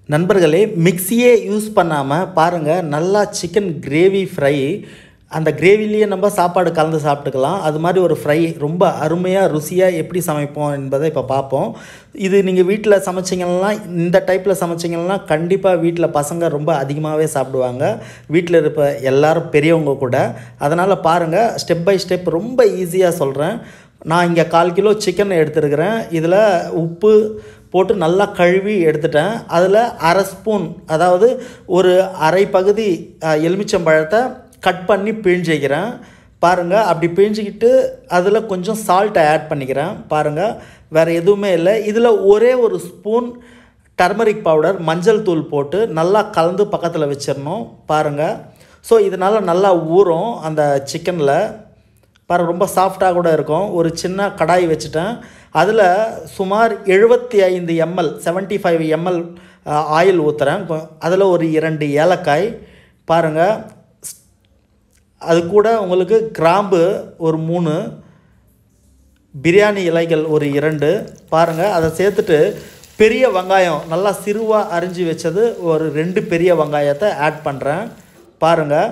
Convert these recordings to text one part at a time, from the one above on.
நண்பர்களே மிக்சியே யூஸ் பண்ணாமல் பாருங்கள் நல்லா சிக்கன் கிரேவி ஃப்ரை அந்த கிரேவிலேயே நம்ம சாப்பாடு கலந்து சாப்பிட்டுக்கலாம் அது மாதிரி ஒரு ஃப்ரை ரொம்ப அருமையாக ருசியாக எப்படி சமைப்போம் என்பதை இப்போ பார்ப்போம் இது நீங்கள் வீட்டில் சமைச்சிங்கன்னா இந்த டைப்பில் சமைச்சிங்கன்னா கண்டிப்பாக வீட்டில் பசங்க ரொம்ப அதிகமாகவே சாப்பிடுவாங்க வீட்டில் இருப்ப எல்லாரும் பெரியவங்க கூட அதனால் பாருங்கள் ஸ்டெப் பை ஸ்டெப் ரொம்ப ஈஸியாக சொல்கிறேன் நான் இங்கே கால் கிலோ சிக்கன் எடுத்துருக்கிறேன் இதில் உப்பு போட்டு நல்லா கழுவி எடுத்துட்டேன் அதில் அரை ஸ்பூன் அதாவது ஒரு அரை பகுதி அஹ், எலுமிச்சம்பழத்தை கட் பண்ணி பிழிஞ்சிக்கிறேன் பாருங்கள் அப்படி பிழிஞ்சிக்கிட்டு அதில் கொஞ்சம் சால்ட்டை ஆட் பண்ணிக்கிறேன் பாருங்கள் வேறு எதுவுமே இல்லை இதில் ஒரே ஒரு ஸ்பூன் டர்மரிக் பவுடர் மஞ்சள் தூள் போட்டு நல்லா கலந்து பக்கத்தில் வச்சிடணும் பாருங்கள் ஸோ இதனால் நல்லா ஊறும் அந்த சிக்கனில் பாரு ரொம்ப சாஃப்டாக கூட இருக்கும் ஒரு சின்ன கடாய் வச்சுட்டேன் அதில் சுமார் எழுபத்தி ஐந்து ml seventy five ml oil ஊற்றுறேன் அதில் ஒரு இரண்டு ஏலக்காய் பாருங்கள் அது கூட உங்களுக்கு கிராம்பு ஒரு மூணு பிரியாணி இலைகள் ஒரு இரண்டு பாருங்கள் அதை சேர்த்துட்டு பெரிய வெங்காயம் நல்லா சிறுவாக அரிஞ்சு வச்சது ஒரு ரெண்டு பெரிய வெங்காயத்தை ஆட் பண்ணுறேன் பாருங்கள்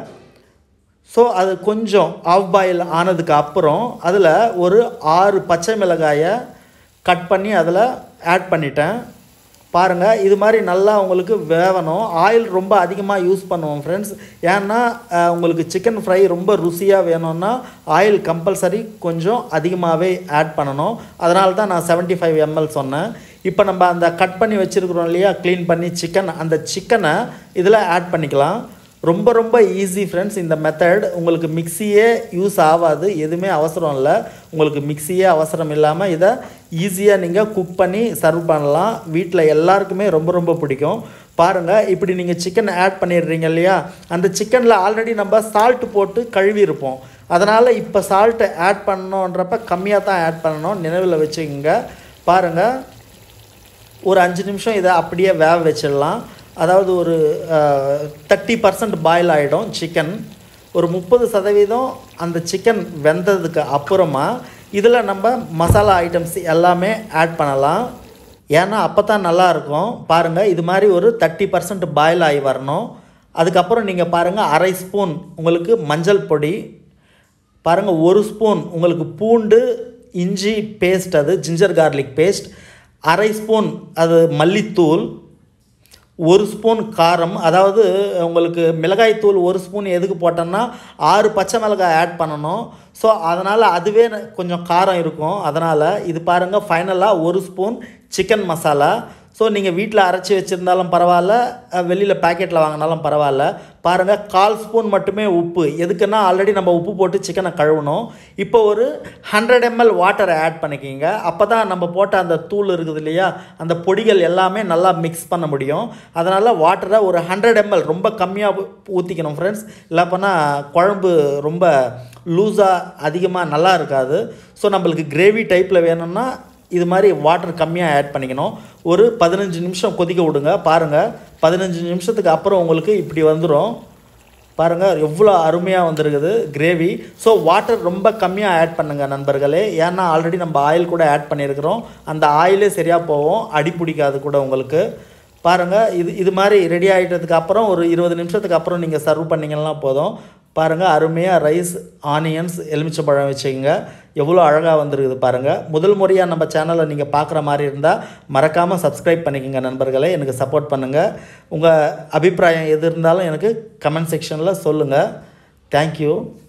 ஸோ அது கொஞ்சம் ஆஃப் பாயில் ஆனதுக்கு அப்புறம் அதில் ஒரு ஆறு பச்சை மிளகாயை கட் பண்ணி அதில் ஆட் பண்ணிட்டேன் பாருங்கள் இது மாதிரி நல்லா உங்களுக்கு வேகணும் ஆயில் ரொம்ப அதிகமாக யூஸ் பண்ணுவோம் ஃப்ரெண்ட்ஸ் ஏன்னா அஹ், உங்களுக்கு சிக்கன் ஃப்ரை ரொம்ப ருசியாக வேணும்னா ஆயில் கம்பல்சரி கொஞ்சம் அதிகமாகவே ஆட் பண்ணணும் அதனால தான் நான் 75 ஃபைவ் எம்எல் சொன்னேன் இப்போ நம்ம அந்த கட் பண்ணி வச்சுருக்குறோம் இல்லையா க்ளீன் பண்ணி சிக்கன் அந்த சிக்கனை இதில் ஆட் பண்ணிக்கலாம் ரொம்ப ரொம்ப ஈஸி ஃப்ரெண்ட்ஸ் இந்த மெத்தட் உங்களுக்கு மிக்சியே யூஸ் ஆகாது எதுவுமே அவசரம் இல்லை உங்களுக்கு மிக்சியே அவசரம் இல்லாமல் இதை ஈஸியாக நீங்கள் குக் பண்ணி சர்வ் பண்ணலாம் வீட்டில் எல்லாருக்குமே ரொம்ப ரொம்ப பிடிக்கும் பாருங்கள் இப்படி நீங்கள் சிக்கன் ஆட் பண்ணிடுறீங்க இல்லையா அந்த சிக்கனில் ஆல்ரெடி நம்ம சால்ட் போட்டு கழுவி இருப்போம் அதனால் இப்போ சால்ட்டு ஆட் பண்ணணுன்றப்ப கம்மியாக தான் ஆட் பண்ணணும் நினைவில் வச்சுக்கோங்க பாருங்கள் ஒரு அஞ்சு நிமிஷம் இதை அப்படியே வேக வச்சிடலாம் அதாவது ஒரு தேர்ட்டி பர்சன்ட் பாயில் ஆகிடும் சிக்கன் ஒரு முப்பது சதவீதம் அந்த சிக்கன் வெந்ததுக்கு அப்புறமா இதில் நம்ம மசாலா ஐட்டம்ஸ் எல்லாமே ஆட் பண்ணலாம் ஏன்னா அப்போ தான் நல்லாயிருக்கும் பாருங்கள் இது மாதிரி ஒரு தேர்ட்டி பர்சன்ட் பாயில் ஆகி வரணும் அதுக்கப்புறம் நீங்கள் பாருங்கள் அரை ஸ்பூன் உங்களுக்கு மஞ்சள் பொடி பாருங்கள் ஒரு ஸ்பூன் உங்களுக்கு பூண்டு இஞ்சி பேஸ்ட் அது ஜிஞ்சர் கார்லிக் பேஸ்ட் அரை ஸ்பூன் அது மல்லித்தூள் ஒரு ஸ்பூன் காரம் அதாவது உங்களுக்கு மிளகாய் தூள் ஒரு ஸ்பூன் எதுக்கு போட்டோன்னா ஆறு பச்சை மிளகாய் ஆட் பண்ணணும் ஸோ அதனால் அதுவே கொஞ்சம் காரம் இருக்கும் அதனால் இது பாருங்கள் ஃபைனலாக ஒரு ஸ்பூன் சிக்கன் மசாலா ஸோ நீங்கள் வீட்டில் அரைச்சி வச்சுருந்தாலும் பரவாயில்ல வெளியில் பேக்கெட்டில் வாங்கினாலும் பரவாயில்ல பாருங்கள் கால் ஸ்பூன் மட்டுமே உப்பு எதுக்குன்னா ஆல்ரெடி நம்ம உப்பு போட்டு சிக்கனை கழுவணும் இப்போ ஒரு ஹண்ட்ரட் எம்எல் வாட்டரை ஆட் பண்ணிக்கிங்க அப்போ தான் நம்ம போட்ட அந்த தூள் இருக்குது இல்லையா அந்த பொடிகள் எல்லாமே நல்லா மிக்ஸ் பண்ண முடியும் அதனால் வாட்டரை ஒரு ஹண்ட்ரட் எம்எல் ரொம்ப கம்மியாக ஊற்றிக்கணும் ஃப்ரெண்ட்ஸ் இல்லைப்போனா குழம்பு ரொம்ப லூஸாக அதிகமாக நல்லா இருக்காது ஸோ நம்மளுக்கு கிரேவி டைப்பில் வேணும்னா இது மாதிரி வாட்டர் கம்மியாக ஆட் பண்ணிக்கணும் ஒரு பதினஞ்சு நிமிஷம் கொதிக்க விடுங்க பாருங்கள் பதினஞ்சு நிமிஷத்துக்கு அப்புறம் உங்களுக்கு இப்படி வந்துடும் பாருங்கள் எவ்வளோ அருமையாக வந்திருக்குது கிரேவி ஸோ வாட்டர் ரொம்ப கம்மியாக ஆட் பண்ணுங்கள் நண்பர்களே ஏன்னா ஆல்ரெடி நம்ம ஆயில் கூட ஆட் பண்ணியிருக்கிறோம் அந்த ஆயிலே சரியாக போகும் அடி பிடிக்காது கூட உங்களுக்கு பாருங்கள் இது இது மாதிரி ரெடி ஆகிட்டதுக்கு அப்புறம் ஒரு இருபது நிமிஷத்துக்கு அப்புறம் நீங்கள் சர்வ் பண்ணிங்கன்னா போதும் பாருங்கள் அருமையாக ரைஸ் ஆனியன்ஸ் எலுமிச்சம்பழம் வச்சுக்கோங்க எவ்வளோ அழகாக வந்திருக்குது பாருங்கள் முதல் முறையாக நம்ம சேனலை நீங்கள் பார்க்குற மாதிரி இருந்தால் மறக்காமல் சப்ஸ்கிரைப் பண்ணிக்கோங்க நண்பர்களே எனக்கு சப்போர்ட் பண்ணுங்கள் உங்கள் அபிப்பிராயம் எது இருந்தாலும் எனக்கு கமெண்ட் செக்ஷனில் சொல்லுங்கள் தேங்க்யூ